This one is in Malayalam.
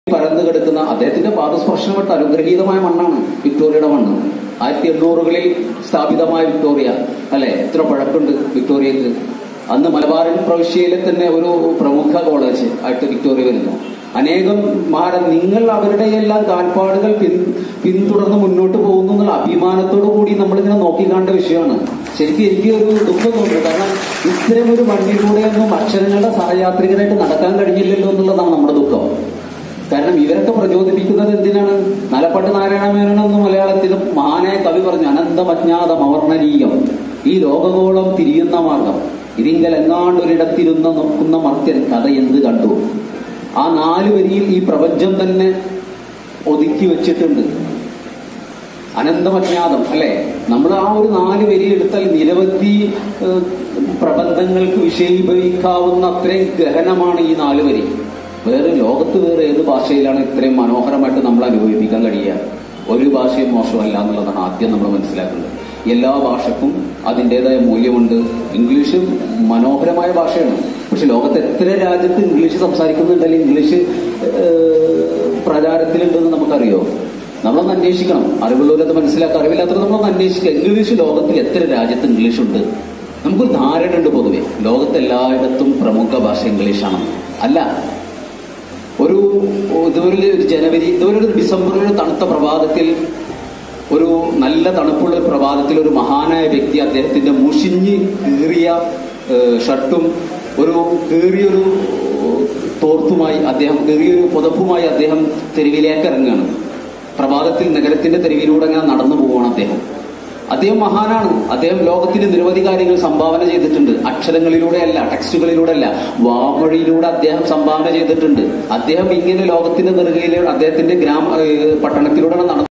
പരന്നു കിടക്കുന്ന അദ്ദേഹത്തിന്റെ പാദസ്പർശനപ്പെട്ട അനുഗ്രഹീതമായ മണ്ണാണ് വിക്ടോറിയയുടെ മണ്ണ് ആയിരത്തി എണ്ണൂറുകളിൽ സ്ഥാപിതമായ വിക്ടോറിയ അല്ലെ എത്ര പഴക്കുണ്ട് വിക്ടോറിയക്ക് അന്ന് മലബാറിൻ പ്രവിശ്യയിലെ തന്നെ ഒരു പ്രമുഖ കോളേജ് ആയിട്ട് വിക്ടോറിയ വരുന്നു അനേകം മഹാര നിങ്ങൾ അവരുടെ എല്ലാം കാൽപ്പാടുകൾ പിൻ പിന്തുടർന്ന് മുന്നോട്ട് പോകുന്നു എന്നുള്ള അഭിമാനത്തോടു കൂടി നമ്മളിങ്ങനെ നോക്കിക്കാണ്ട വിഷയമാണ് ശരിക്കും എനിക്ക് ഒരു ദുഃഖം തോന്നുന്നു കാരണം ഇത്തരം ഒരു വണ്ടിയിലൂടെയൊന്നും അക്ഷരങ്ങളുടെ സഹയാത്രികരായിട്ട് നടക്കാൻ കഴിഞ്ഞില്ലല്ലോ എന്നുള്ളതാണ് നമ്മുടെ ദുഃഖം കാരണം ഇവരൊക്കെ പ്രചോദിപ്പിക്കുന്നത് എന്തിനാണ് നലപ്പാട്ട് നാരായണ മേനോനെന്ന് മലയാളത്തിലും മഹാനായ കവി പറഞ്ഞു അനന്തമജ്ഞാതം അവർണനീയം ഈ ലോകഗോളം തിരിയുന്ന മാർഗം ഇതിങ്കൽ എങ്ങാണ്ടൊരിടത്തിരുന്ന നോക്കുന്ന മർത്യൻ കഥ എന്ത് കണ്ടു ആ നാല് വരിയിൽ ഈ പ്രപഞ്ചം തന്നെ ഒതുക്കി വെച്ചിട്ടുണ്ട് അനന്തമജ്ഞാതം അല്ലെ നമ്മൾ ആ ഒരു നാല് വരി എടുത്താൽ നിരവധി ഏഹ്, പ്രബന്ധങ്ങൾക്ക് വിഷയീഭവിക്കാവുന്ന അത്രയും ഗഹനമാണ് ഈ നാല് വരി വേറെ ലോകത്ത് വേറെ ഏത് ഭാഷയിലാണ് ഇത്രയും മനോഹരമായിട്ട് നമ്മൾ അനുഭവിപ്പിക്കാൻ കഴിയുക ഒരു ഭാഷയും മോശമല്ല എന്നുള്ളതാണ് ആദ്യം നമ്മൾ മനസ്സിലാക്കേണ്ടത് എല്ലാ ഭാഷക്കും അതിൻ്റെതായ മൂല്യമുണ്ട് ഇംഗ്ലീഷ് മനോഹരമായ ഭാഷയാണ് പക്ഷെ ലോകത്ത് എത്ര രാജ്യത്ത് ഇംഗ്ലീഷ് സംസാരിക്കുന്നുണ്ടെങ്കിൽ ഇംഗ്ലീഷ് ഏഹ്, പ്രചാരത്തിലുണ്ടെന്ന് നമുക്കറിയോ നമ്മളൊന്ന് അന്വേഷിക്കണം അറിവുള്ളവരത് മനസ്സിലാക്കുക അറിവില്ലാത്തവർ നമ്മളൊന്ന് അന്വേഷിക്കുക ഇംഗ്ലീഷ് ലോകത്തിൽ എത്ര രാജ്യത്ത് ഇംഗ്ലീഷ് ഉണ്ട് നമുക്കൊരു ധാരണ ഉണ്ട് പൊതുവെ ലോകത്ത് എല്ലായിടത്തും പ്രമുഖ ഭാഷ ഇംഗ്ലീഷാണ് അല്ല ഒരു ഇതുപോലെ ഒരു ജനുവരി ഇതുപോലെ ഒരു ഡിസംബറിൽ ഒരു തണുത്ത പ്രഭാതത്തിൽ ഒരു നല്ല തണുപ്പുള്ള ഒരു പ്രഭാതത്തിൽ ഒരു മഹാനായ വ്യക്തി അദ്ദേഹത്തിന്റെ മുഷിഞ്ഞ് കീറിയ ഏഹ്, ഷർട്ടും ഒരു കീറിയൊരു തോർത്തുമായി അദ്ദേഹം കീറിയൊരു പുതപ്പുമായി അദ്ദേഹം തെരുവിലേക്ക് ഇറങ്ങുകയാണ് പ്രഭാതത്തിൽ നഗരത്തിന്റെ തെരുവിലൂടെ അങ്ങനെ നടന്നു പോവുകയാണ് അദ്ദേഹം അദ്ദേഹം മഹാനാണ് അദ്ദേഹം ലോകത്തിന് നിരവധി കാര്യങ്ങൾ സംഭാവന ചെയ്തിട്ടുണ്ട് അക്ഷരങ്ങളിലൂടെയല്ല ടെക്സ്റ്റുകളിലൂടെയല്ല വാമൊഴിയിലൂടെ അദ്ദേഹം സംഭാവന ചെയ്തിട്ടുണ്ട് അദ്ദേഹം ഇങ്ങനെ ലോകത്തിന്റെ നെറുകയിൽ അദ്ദേഹത്തിന്റെ ഗ്രാമ ഏഹ് പട്ടണത്തിലൂടെ നടന്നു